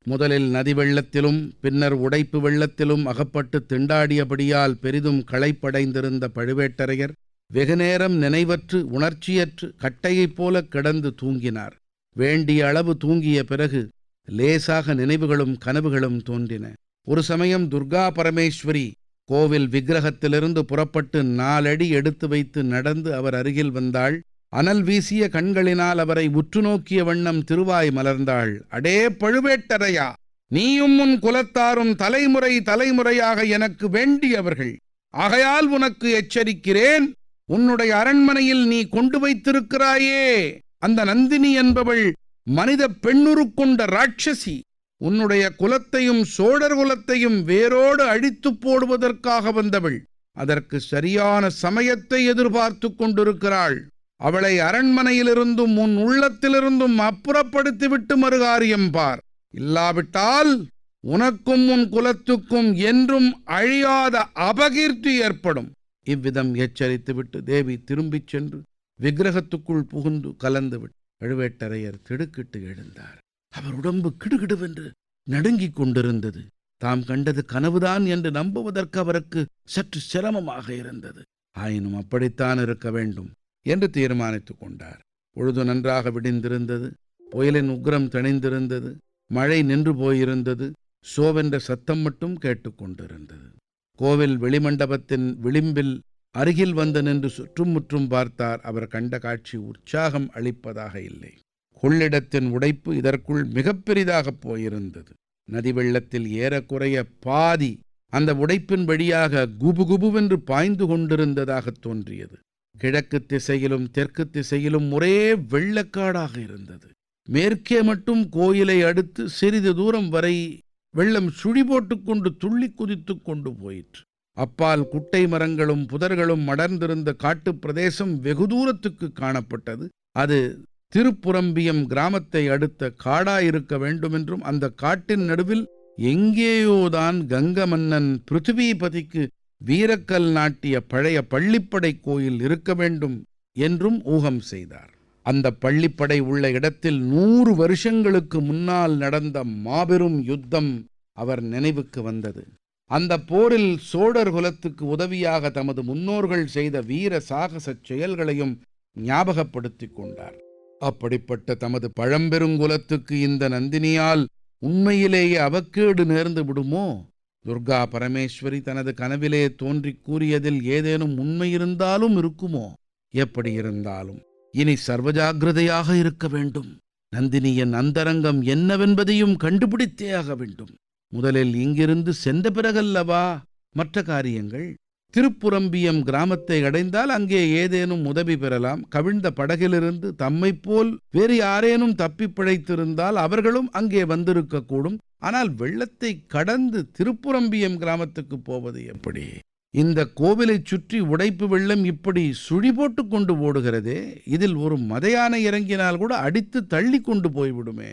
முதலில் நதி வெள்ளத்திலும் பின்னர் உடைப்பு வெள்ளத்திலும் அகப்பட்டு திண்டாடியபடியால் பெரிதும் களைப்படைந்திருந்த பழுவேட்டரையர் வெகுநேரம் நினைவற்று உணர்ச்சியற்று கட்டையைப் போல கிடந்து தூங்கினார் வேண்டிய அளவு தூங்கிய பிறகு லேசாக நினைவுகளும் கனவுகளும் தோன்றின ஒரு சமயம் துர்கா பரமேஸ்வரி கோவில் விக்கிரகத்திலிருந்து புறப்பட்டு நாலடி எடுத்து வைத்து நடந்து அவர் அருகில் வந்தாள் அனல் வீசிய கண்களினால் அவரை உற்று நோக்கிய வண்ணம் திருவாய் மலர்ந்தாள் அடே பழுவேட்டரையா நீயும் உன் குலத்தாரும் தலைமுறை தலைமுறையாக எனக்கு வேண்டியவர்கள் ஆகையால் உனக்கு எச்சரிக்கிறேன் உன்னுடைய அரண்மனையில் நீ கொண்டு வைத்திருக்கிறாயே அந்த நந்தினி என்பவள் மனித பெண்ணுருக்கொண்ட ராட்சசி உன்னுடைய குலத்தையும் சோழர் குலத்தையும் வேரோடு அழித்துப் போடுவதற்காக வந்தவள் அதற்கு சரியான சமயத்தை எதிர்பார்த்து கொண்டிருக்கிறாள் அவளை அரண்மனையிலிருந்தும் உன் உள்ளத்திலிருந்தும் அப்புறப்படுத்திவிட்டு மறுகாரியம் பார் இல்லாவிட்டால் உனக்கும் உன் குலத்துக்கும் என்றும் அழியாத அபகீர்த்தி ஏற்படும் இவ்விதம் எச்சரித்துவிட்டு தேவி திரும்பிச் சென்று விக்கிரகத்துக்குள் புகுந்து கலந்துவிட்டு பழுவேட்டரையர் திடுக்கிட்டு எழுந்தார் அவர் உடம்பு கிடுகிடுவென்று நடுங்கிக் கொண்டிருந்தது தாம் கண்டது கனவுதான் என்று நம்புவதற்கு அவருக்கு சற்று சிரமமாக இருந்தது ஆயினும் அப்படித்தான் இருக்க வேண்டும் என்று தீர்மானித்துக் கொண்டார் பொழுது நன்றாக விடிந்திருந்தது புயலின் உக்ரம் தணிந்திருந்தது மழை நின்று போயிருந்தது சோவென்ற சத்தம் மட்டும் கேட்டுக்கொண்டிருந்தது கோவில் வெளிமண்டபத்தின் விளிம்பில் அருகில் வந்து நின்று சுற்றும் முற்றும் பார்த்தார் அவர் கண்ட காட்சி உற்சாகம் அளிப்பதாக இல்லை கொள்ளிடத்தின் உடைப்பு இதற்குள் மிகப் பெரிதாகப் போயிருந்தது நதி வெள்ளத்தில் ஏறக்குறைய பாதி அந்த உடைப்பின் வழியாக குபுகுபுவென்று பாய்ந்து கொண்டிருந்ததாகத் தோன்றியது கிழக்கு திசையிலும் தெற்கு திசையிலும் ஒரே வெள்ளக்காடாக இருந்தது மேற்கே மட்டும் கோயிலை அடுத்து சிறிது தூரம் வரை வெள்ளம் சுழி போட்டுக்கொண்டு துள்ளி குதித்துக் கொண்டு போயிற்று அப்பால் குட்டை மரங்களும் புதர்களும் மடர்ந்திருந்த காட்டுப் பிரதேசம் வெகு தூரத்துக்கு காணப்பட்டது அது திருப்புரம்பியம் கிராமத்தை அடுத்த காடாயிருக்க வேண்டுமென்றும் அந்த காட்டின் நடுவில் எங்கேயோதான் கங்க மன்னன் பிருத்திவிபதிக்கு வீரக்கல் நாட்டிய பழைய பள்ளிப்படை கோயில் இருக்க வேண்டும் என்றும் ஊகம் செய்தார் அந்த பள்ளிப்படை உள்ள இடத்தில் நூறு வருஷங்களுக்கு முன்னால் நடந்த மாபெரும் யுத்தம் அவர் நினைவுக்கு வந்தது அந்த போரில் சோழர் குலத்துக்கு உதவியாக தமது முன்னோர்கள் செய்த வீர சாகசச் செயல்களையும் ஞாபகப்படுத்திக் கொண்டார் அப்படிப்பட்ட தமது பழம்பெருங்குலத்துக்கு இந்த நந்தினியால் உண்மையிலேயே அவக்கேடு நேர்ந்து விடுமோ துர்கா பரமேஸ்வரி தனது கனவிலே தோன்றிக் கூறியதில் ஏதேனும் உண்மை இருந்தாலும் இருக்குமோ எப்படி இருந்தாலும் இனி சர்வஜாகிரதையாக இருக்க வேண்டும் நந்தினியின் அந்தரங்கம் என்னவென்பதையும் கண்டுபிடித்தே ஆக வேண்டும் முதலில் இங்கிருந்து சென்ற பிறகல்லவா மற்ற காரியங்கள் திருப்புரம்பியம் கிராமத்தை அடைந்தால் அங்கே ஏதேனும் உதவி பெறலாம் கவிழ்ந்த படகிலிருந்து தம்மைப் போல் வேறு யாரேனும் தப்பி பிழைத்திருந்தால் அவர்களும் அங்கே வந்திருக்கக்கூடும் ஆனால் வெள்ளத்தை கடந்து திருப்புரம்பியம் கிராமத்துக்கு போவது எப்படி இந்த கோவிலைச் சுற்றி உடைப்பு வெள்ளம் இப்படி சுழி போட்டு கொண்டு ஓடுகிறதே இதில் ஒரு மதையானை இறங்கினால் கூட அடித்து தள்ளி கொண்டு போய்விடுமே